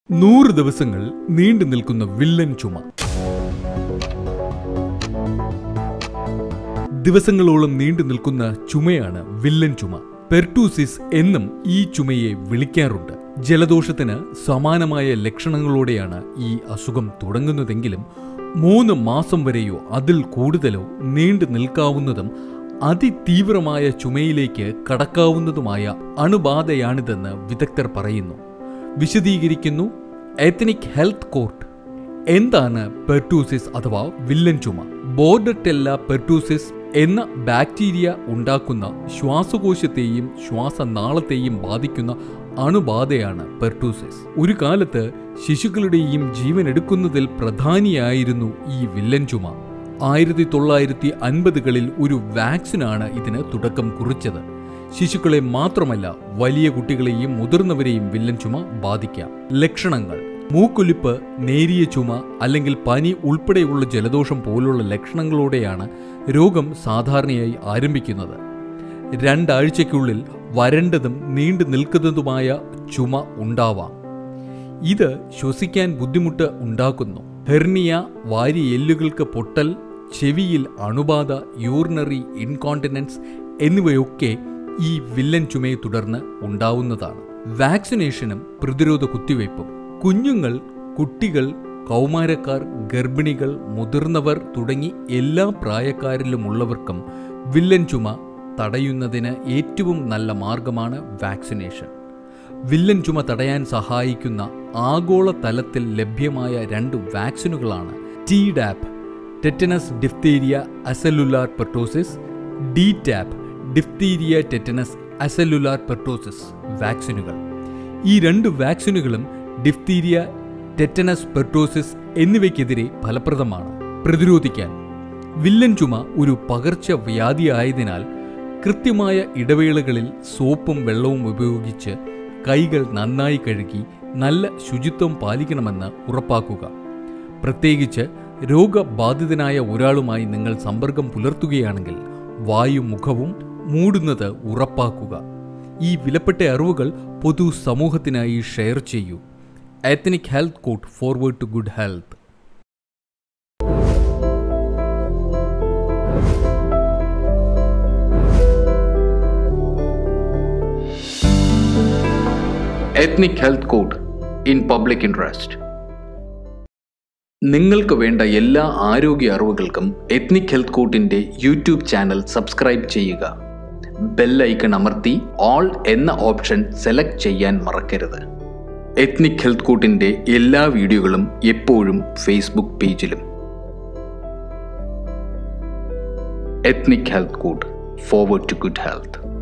നൂറ് ദിവസങ്ങൾ നീണ്ടു നിൽക്കുന്ന വില്ലൻ ചുമ ദിവസങ്ങളോളം നീണ്ടു നിൽക്കുന്ന ചുമയാണ് വില്ലൻ ചുമ പെർട്ടൂസിസ് എന്നും ഈ ചുമയെ വിളിക്കാറുണ്ട് ജലദോഷത്തിന് സമാനമായ ലക്ഷണങ്ങളോടെയാണ് ഈ അസുഖം തുടങ്ങുന്നതെങ്കിലും മൂന്ന് മാസം വരെയോ അതിൽ കൂടുതലോ നീണ്ടു നിൽക്കാവുന്നതും അതിതീവ്രമായ ചുമയിലേക്ക് കടക്കാവുന്നതുമായ അണുബാധയാണിതെന്ന് വിദഗ്ധർ പറയുന്നു വിശദീകരിക്കുന്നു എത്നിക് ഹെൽത്ത് കോർട്ട് എന്താണ് പെർട്ടൂസിസ് അഥവാ വില്ലൻ ചുമ ബോർഡർടെല്ല പെർട്ടൂസിസ് എന്ന ബാക്ടീരിയ ഉണ്ടാക്കുന്ന ശ്വാസകോശത്തെയും ശ്വാസനാളത്തെയും ബാധിക്കുന്ന അണുബാധയാണ് പെർട്ടൂസിസ് ഒരു കാലത്ത് ശിശുക്കളുടെയും ജീവൻ എടുക്കുന്നതിൽ പ്രധാനിയായിരുന്നു ഈ വില്ലൻ ചുമ ആയിരത്തി തൊള്ളായിരത്തി അൻപതുകളിൽ ഒരു വാക്സിനാണ് ഇതിന് തുടക്കം കുറിച്ചത് ശിശുക്കളെ മാത്രമല്ല വലിയ കുട്ടികളെയും മുതിർന്നവരെയും വില്ലൻ ചുമ ബാധിക്കാം ലക്ഷണങ്ങൾ മൂക്കൊലിപ്പ് നേരിയ ചുമ അല്ലെങ്കിൽ പനി ഉൾപ്പെടെയുള്ള ജലദോഷം പോലുള്ള ലക്ഷണങ്ങളോടെയാണ് രോഗം സാധാരണയായി ആരംഭിക്കുന്നത് രണ്ടാഴ്ചയ്ക്കുള്ളിൽ വരണ്ടതും നീണ്ടു നിൽക്കുന്നതുമായ ചുമ ഉണ്ടാവാം ഇത് ശ്വസിക്കാൻ ബുദ്ധിമുട്ട് ഉണ്ടാക്കുന്നു ഹെർണിയ വാരി എല്ലുകൾക്ക് പൊട്ടൽ ചെവിയിൽ അണുബാധ യൂറിനറി ഇൻകോണ്ടിനൻസ് എന്നിവയൊക്കെ ഈ വില്ലൻ ചുമയെ തുടർന്ന് ഉണ്ടാവുന്നതാണ് വാക്സിനേഷനും പ്രതിരോധ കുത്തിവയ്പും കുഞ്ഞുങ്ങൾ കുട്ടികൾ കൗമാരക്കാർ ഗർഭിണികൾ മുതിർന്നവർ തുടങ്ങി എല്ലാ പ്രായക്കാരിലുമുള്ളവർക്കും വില്ലൻ ചുമ തടയുന്നതിന് ഏറ്റവും നല്ല മാർഗമാണ് വാക്സിനേഷൻ വില്ലൻ ചുമ തടയാൻ സഹായിക്കുന്ന ആഗോള തലത്തിൽ ലഭ്യമായ രണ്ട് വാക്സിനുകളാണ് Tdap tetanus diphtheria acellular pertussis DTaP diphtheria tetanus acellular pertussis വാക്സിനുകൾ ഈ രണ്ട് വാക്സിനുകളും ഡിഫ്തീരിയ ടെറ്റനസ് പെർട്ടോസിസ് എന്നിവയ്ക്കെതിരെ ഫലപ്രദമാണ് പ്രതിരോധിക്കാൻ വില്ലൻ ചുമ ഒരു പകർച്ചവ്യാധിയായതിനാൽ കൃത്യമായ ഇടവേളകളിൽ സോപ്പും വെള്ളവും ഉപയോഗിച്ച് കൈകൾ നന്നായി കഴുകി നല്ല ശുചിത്വം പാലിക്കണമെന്ന് ഉറപ്പാക്കുക പ്രത്യേകിച്ച് രോഗബാധിതനായ ഒരാളുമായി നിങ്ങൾ സമ്പർക്കം പുലർത്തുകയാണെങ്കിൽ വായും മുഖവും മൂടുന്നത് ഉറപ്പാക്കുക ഈ വിലപ്പെട്ട അറിവുകൾ പൊതു സമൂഹത്തിനായി ഷെയർ ചെയ്യൂ Ethnic Health Court forward to good health Ethnic Health Court in public interest നിങ്ങൾക്ക് വേണ്ട എല്ലാ ആരോഗ്യ അറിവുകൾക്കും എത്നിക് ഹെൽത്ത് കോട്ടിന്റെ യൂട്യൂബ് ചാനൽ സബ്സ്ക്രൈബ് ചെയ്യുക ബെൽ ഐക്കൺ അമർത്തി ഓൾ എന്ന ഓപ്ഷൻ സെലക്ട് ചെയ്യാൻ മറക്കരുത് എത്നിക് ഹെൽത്ത് കോട്ടിന്റെ എല്ലാ വീഡിയോകളും എപ്പോഴും ഫേസ്ബുക്ക് പേജിലും Ethnic Health Court forward to good health